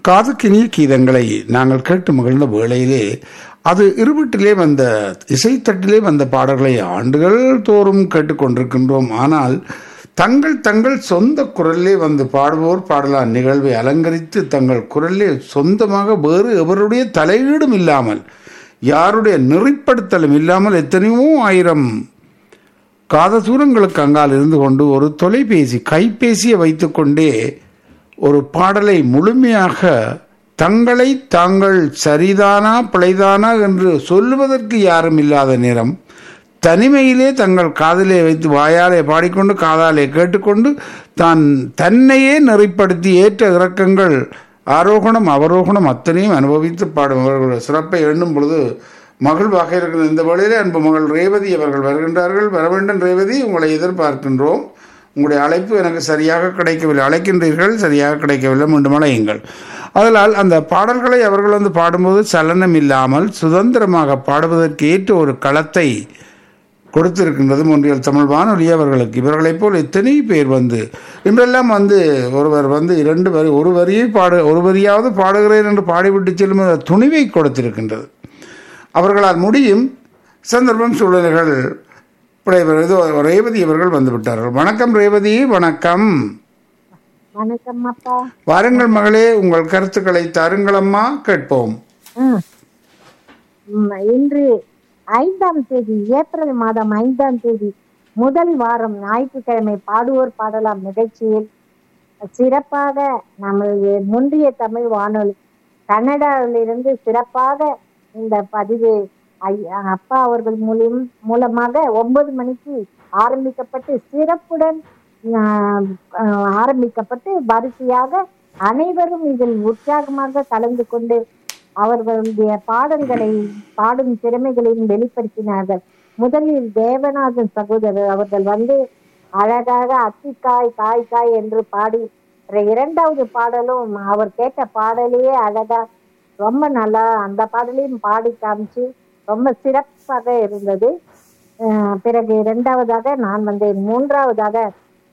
காதுக்கினிய கீதங்களை நாங்கள் கேட்டு மகிழ்ந்த வேளையிலே அது இருவட்டிலே வந்த இசைத்தட்டிலே வந்த பாடல்களை ஆண்டுகள் தோறும் கேட்டுக்கொண்டிருக்கின்றோம் ஆனால் தங்கள் தங்கள் சொந்த குரலிலே வந்து பாடுவோர் பாடலாம் நிகழ்வை அலங்கரித்து தங்கள் குரலிலே சொந்தமாக வேறு எவருடைய தலையீடும் இல்லாமல் யாருடைய நெறிப்படுத்தலும் இல்லாமல் எத்தனையோ ஆயிரம் காதசூரங்களுக்கு அங்கால் இருந்து கொண்டு ஒரு தொலைபேசி கைபேசியை வைத்துக்கொண்டே ஒரு பாடலை முழுமையாக தங்களை தாங்கள் சரிதானா பிழைதானா என்று சொல்லுவதற்கு யாரும் இல்லாத நேரம் தனிமையிலே தங்கள் காதலை வைத்து வாயாலே பாடிக்கொண்டு காதாலே கேட்டுக்கொண்டு தான் தன்னையே நெறிப்படுத்தி ஏற்ற இறக்கங்கள் ஆரோகணம் அவரோகணம் அத்தனையும் அனுபவித்து பாடும் அவர்கள் சிறப்பை எண்ணும் பொழுது மகிழ்வாக இருக்கிற இந்த வேளையிலே அன்பு மகள் ரேவதி அவர்கள் வருகின்றார்கள் வர வேண்டும் ரேவதி உங்களை எதிர்பார்க்கின்றோம் உங்களுடைய அழைப்பு எனக்கு சரியாக கிடைக்கவில்லை அழைக்கின்றீர்கள் சரியாக கிடைக்கவில்லை மீண்டும் அழையுங்கள் அதனால் அந்த பாடல்களை அவர்கள் வந்து பாடும்போது சலனம் இல்லாமல் சுதந்திரமாக பாடுவதற்கு ஏற்ற ஒரு களத்தை கொடுத்திருக்கின்றது ஒன்றியல் தமிழ் வானொலி அவர்களுக்கு இவர்களைப் போல் எத்தனை பேர் வந்து இன்றெல்லாம் வந்து ஒருவர் வந்து இரண்டு வரி ஒரு வரியை பாடு ஒரு வரியாவது பாடுகிறேன் என்று பாடிவிட்டு செல்லும் அந்த துணிவை கொடுத்திருக்கின்றது அவர்களால் முடியும் சந்தர்ப்பம் சூழ்நிலைகள் பிழைவரது ரேவதி அவர்கள் வந்து விட்டார்கள் வணக்கம் ரேவதி வணக்கம் வணக்கம் அப்பா வாருங்கள் மகளே உங்கள் கருத்துக்களை தாருங்களம்மா கேட்போம் ம். ம், இன்று ஐந்தாம் தேதி ஏப்ரல் மாதம் ஐந்தாம் தேதி முதல் வாரம் ஞாயிற்றுக்கிழமை பாடுவோர் பாடலாம் நிகழ்ச்சியில் சிறப்பாக நமது முன்றிய தமிழ் வானொலி கன்னடாவிலிருந்து சிறப்பாக இந்த பதிவு ஐ- அப்பா அவர்கள் மூலியம் மூலமாக ஒன்பது மணிக்கு ஆரம்பிக்கப்பட்டு சிறப்புடன் ஆஹ், ஆஹ், ஆரம்பிக்கப்பட்டு வரிசையாக அனைவரும் இதில் உற்சாகமாக கலந்து கொண்டு அவர்களுடைய பாடல்களை பாடும் திறமைகளையும் வெளிப்படுத்தினார்கள் முதலில் தேவநாதன் சகோதரர் அவர்கள் வந்து அழகாக அத்திக்காய் காய் காய் என்று பாடி அப்புறம் இரண்டாவது பாடலும் அவர் கேட்ட பாடலையே அழகா ரொம்ப நல்லா அந்த பாடலையும் பாடி காமிச்சு ரொம்ப சிறப்பாக இருந்தது அஹ் பிறகு இரண்டாவதாக நான் வந்தேன் மூன்றாவதாக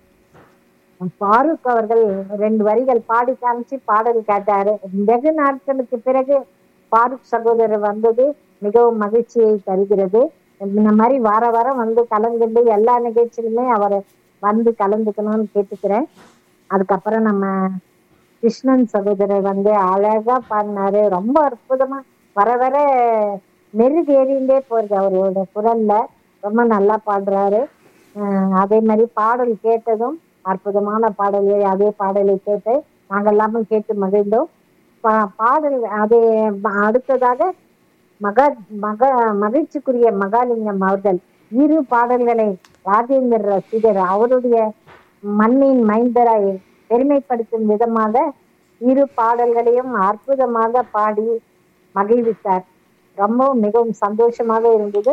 ஃபாரூக் அவர்கள் ரெண்டு வரிகள் பாடி காமிச்சு பாடல் கேட்டாரு வெகு நாட்களுக்கு பிறகு ஃபாரூக் சகோதரர் வந்தது மிகவும் மகிழ்ச்சியை தருகிறது இந்த மாதிரி வார வாரம் வந்து கலந்துட்டு எல்லா நிகழ்ச்சியிலுமே அவர் வந்து கலந்துக்கணும்னு கேட்டுக்கிறேன் அதுக்கப்புறம் நம்ம கிருஷ்ணன் சகோதரர் வந்து அழகா பாடினாரு ரொம்ப அற்புதமா வர வர மெருகேறிண்டே போறது அவரோட குரல்ல ரொம்ப நல்லா பாடுறாரு அஹ் அதே மாதிரி பாடல் கேட்டதும் அற்புதமான பாடலை அதே பாடலை கேட்டு நாங்கள் எல்லாமும் கேட்டு மகிழ்ந்தோம் பா- பாடல் அதே அடுத்ததாக மகா மக மகிழ்ச்சிக்குரிய மகாலிங்கம் அவர்கள் இரு பாடல்களை ராஜேந்தர் ரசிகர் அவருடைய மண்ணின் மைந்தராய் பெருமைப்படுத்தும் விதமாக இரு பாடல்களையும் அற்புதமாக பாடி மகிழ்வித்தார் ரொம்பவும் மிகவும் சந்தோஷமாக இருந்தது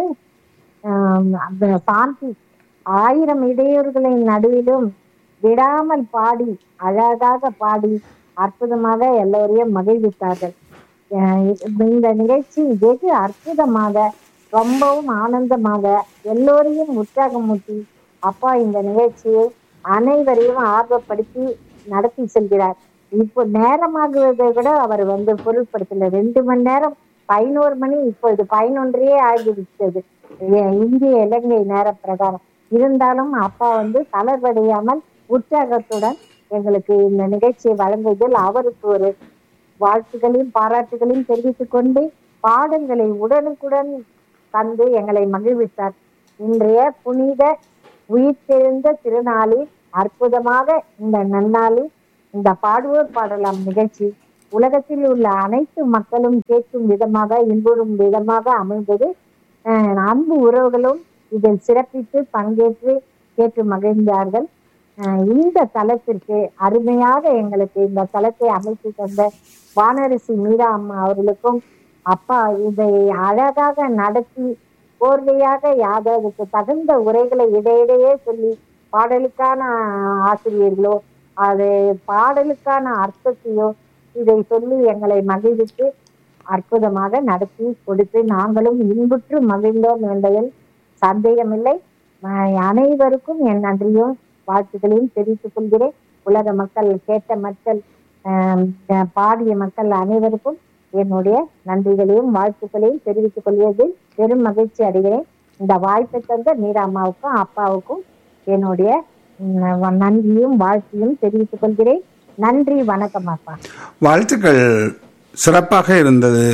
ஆஹ் அந்த சாந்தி ஆயிரம் இடையூறுகளின் நடுவிலும் விடாமல் பாடி அழகாக பாடி அற்புதமாக எல்லோரையும் மகிழ்வித்தார்கள் ஆஹ் இந்த நிகழ்ச்சி வெகு அற்புதமாக ரொம்பவும் ஆனந்தமாக எல்லோரையும் உற்சாகமூட்டி அப்பா இந்த நிகழ்ச்சியை அனைவரையும் ஆர்வப்படுத்தி நடத்தி செல்கிறார் இப்போ நேரமாகுவதை விட அவர் வந்து பொருட்படுத்தல ரெண்டு மணி நேரம் பதினோரு மணி இப்பொழுது பதினொன்றையே ஆகிவிட்டது இ- இந்திய இலங்கை நேர பிரகாரம் இருந்தாலும் அப்பா வந்து தளர்வடையாமல் உற்சாகத்துடன் எங்களுக்கு இந்த நிகழ்ச்சியை வழங்குவதில் அவருக்கு ஒரு வாழ்த்துக்களையும் பாராட்டுகளையும் தெரிவித்துக் கொண்டு பாடல்களை உடனுக்குடன் தந்து எங்களை மகிழ்வித்தார் இன்றைய புனித உயிர்த்தெழுந்த திருநாளில் அற்புதமாக இந்த நன்னாளில் இந்த பாடுவோர் பாடலாம் நிகழ்ச்சி உலகத்தில் உள்ள அனைத்து மக்களும் கேட்கும் விதமாக இன்புறும் விதமாக அமைந்தது அஹ் அன்பு உறவுகளும் இதில் சிறப்பித்து பங்கேற்று கேட்டு மகிழ்ந்தார்கள் அஹ் இந்த தளத்திற்கு அருமையாக எங்களுக்கு இந்த தளத்தை அமைத்து தந்த வானரசி மீரா அம்மா அவர்களுக்கும் அப்பா இதை அழகாக நடத்தி கோர்வையாக யாதவருக்கு தகுந்த உரைகளை இடையிடையே சொல்லி பாடலுக்கான ஆசிரியர்களோ அது பாடலுக்கான அர்த்தத்தையோ இதை சொல்லி எங்களை மகிழ்வித்து அற்புதமாக நடத்தி கொடுத்து நாங்களும் இன்புற்று மகிழ்ந்தோம் என்பதில் சந்தேகமில்லை அஹ் அனைவருக்கும் என் நன்றியும் வாழ்த்துக்களையும் தெரிவித்துக் கொள்கிறேன் உலக மக்கள் கேட்ட மக்கள் ஆம், அஹ், பாடிய மக்கள் அனைவருக்கும் என்னுடைய நன்றிகளையும் வாழ்த்துக்களையும் தெரிவித்துக் கொள்வதில் பெரும் மகிழ்ச்சி அடைகிறேன் இந்த வாய்ப்பை தந்த மீரா அம்மாவுக்கும் அப்பாவுக்கும் என்னுடைய ம், நன்றியும் வாழ்த்தையும் தெரிவித்துக் கொள்கிறேன் நன்றி வணக்கம் அப்பா வாழ்த்துக்கள் சிறப்பாக இருந்தது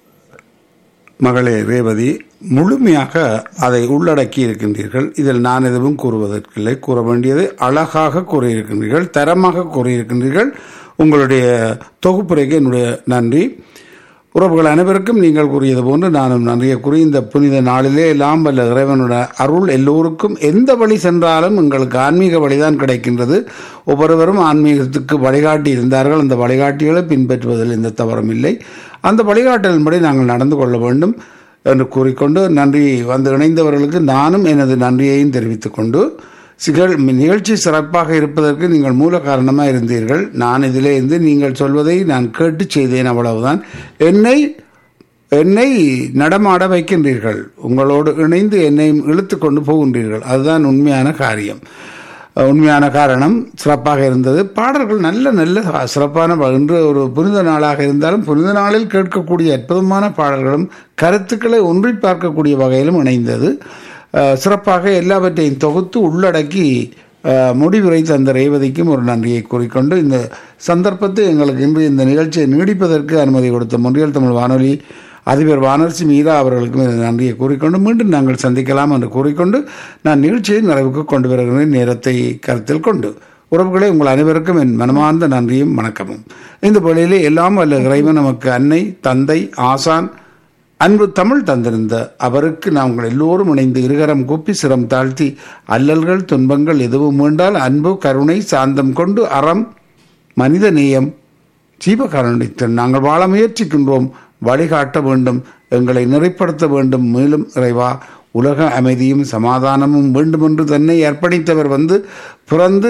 மகளே ரேவதி முழுமையாக அதை உள்ளடக்கி இருக்கின்றீர்கள் இதில் நான் எதுவும் கூறுவதற்கில்லை கூற வேண்டியது அழகாக கூறியிருக்கின்றீர்கள் தரமாக கூறியிருக்கின்றீர்கள் உங்களுடைய தொகுப்புரைக்கு என்னுடைய நன்றி உறவுகள் அனைவருக்கும் நீங்கள் கூறியது போன்று நானும் நன்றியை கூறி இந்த புனித நாளிலே எல்லாம் வல்ல இறைவனுடைய அருள் எல்லோருக்கும் எந்த வழி சென்றாலும் எங்களுக்கு ஆன்மீக வழிதான் கிடைக்கின்றது ஒவ்வொருவரும் ஆன்மீகத்துக்கு வழிகாட்டி இருந்தார்கள் அந்த வழிகாட்டிகளை பின்பற்றுவதில் எந்த தவறும் இல்லை அந்த வழிகாட்டலின்படி நாங்கள் நடந்து கொள்ள வேண்டும் என்று கூறிக்கொண்டு நன்றி வந்து இணைந்தவர்களுக்கு நானும் எனது நன்றியையும் தெரிவித்துக் கொண்டு சிகழ் நிகழ்ச்சி சிறப்பாக இருப்பதற்கு நீங்கள் மூல காரணமாக இருந்தீர்கள் நான் இதிலே இருந்து நீங்கள் சொல்வதை நான் கேட்டு செய்தேன் அவ்வளவுதான் என்னை என்னை நடமாட வைக்கின்றீர்கள் உங்களோடு இணைந்து என்னையும் இழுத்து கொண்டு போகின்றீர்கள் அதுதான் உண்மையான காரியம் அஹ் உண்மையான காரணம் சிறப்பாக இருந்தது பாடல்கள் நல்ல நல்ல சிறப்பான பா- இன்று ஒரு புனித நாளாக இருந்தாலும் புனித நாளில் கேட்கக்கூடிய அற்புதமான பாடல்களும் கருத்துக்களை ஒன்றி பார்க்கக்கூடிய வகையிலும் இணைந்தது அஹ் சிறப்பாக எல்லாவற்றையும் தொகுத்து உள்ளடக்கி அஹ், முடிவுரை தந்த ரேவதிக்கும் ஒரு நன்றியை கூறிக்கொண்டு இந்த சந்தர்ப்பத்தை எங்களுக்கு இன்று இந்த நிகழ்ச்சியை நீடிப்பதற்கு அனுமதி கொடுத்த முன்றியல் தமிழ் வானொலி அதிபர் வானரசி மீரா அவர்களுக்கும் இந்த நன்றியை கூறிக்கொண்டு மீண்டும் நாங்கள் சந்திக்கலாம் என்று கூறிக்கொண்டு நான் நிகழ்ச்சியை நிறைவுக்கு கொண்டு வருகிறேன் நேரத்தை கருத்தில் கொண்டு உறவுகளே உங்கள் அனைவருக்கும் என் மனமார்ந்த நன்றியும் வணக்கமும் இந்த வேளையிலே எல்லாம் வல்ல இறைவன் நமக்கு அன்னை தந்தை ஆசான் அன்பு தமிழ் தந்திருந்த அவருக்கு நாங்கள் எல்லோரும் இணைந்து இருகரம் கூப்பி சிரம் தாழ்த்தி அல்லல்கள் துன்பங்கள் எதுவும் மீண்டால் அன்பு கருணை சாந்தம் கொண்டு அறம் மனித நேயம் ஜீவகாரணித்தன் நாங்கள் வாழ முயற்சிக்கின்றோம் வழிகாட்ட வேண்டும் எங்களை நெறிப்படுத்த வேண்டும் மேலும் இறைவா உலக அமைதியும் சமாதானமும் வேண்டுமென்று தன்னை அர்ப்பணித்தவர் வந்து பிறந்து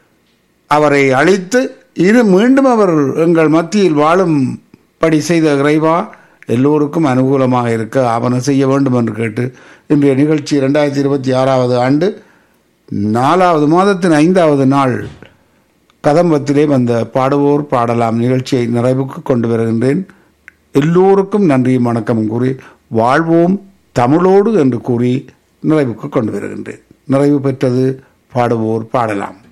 அவரை அழித்து இரு மீண்டும் அவர் எங்கள் மத்தியில் வாழும்படி செய்த இறைவா எல்லோருக்கும் அனுகூலமாக இருக்க ஆவணம் செய்ய வேண்டும் என்று கேட்டு இன்றைய நிகழ்ச்சி இரண்டாயிரத்தி இருபத்தி ஆறாவது ஆண்டு நாலாவது மாதத்தின் ஐந்தாவது நாள் கதம்பத்திலே வந்த பாடுவோர் பாடலாம் நிகழ்ச்சியை நிறைவுக்கு கொண்டு வருகின்றேன் எல்லோருக்கும் நன்றியும் வணக்கமும் கூறி வாழ்வோம் தமிழோடு என்று கூறி நிறைவுக்கு கொண்டு வருகின்றேன் நிறைவு பெற்றது பாடுவோர் பாடலாம்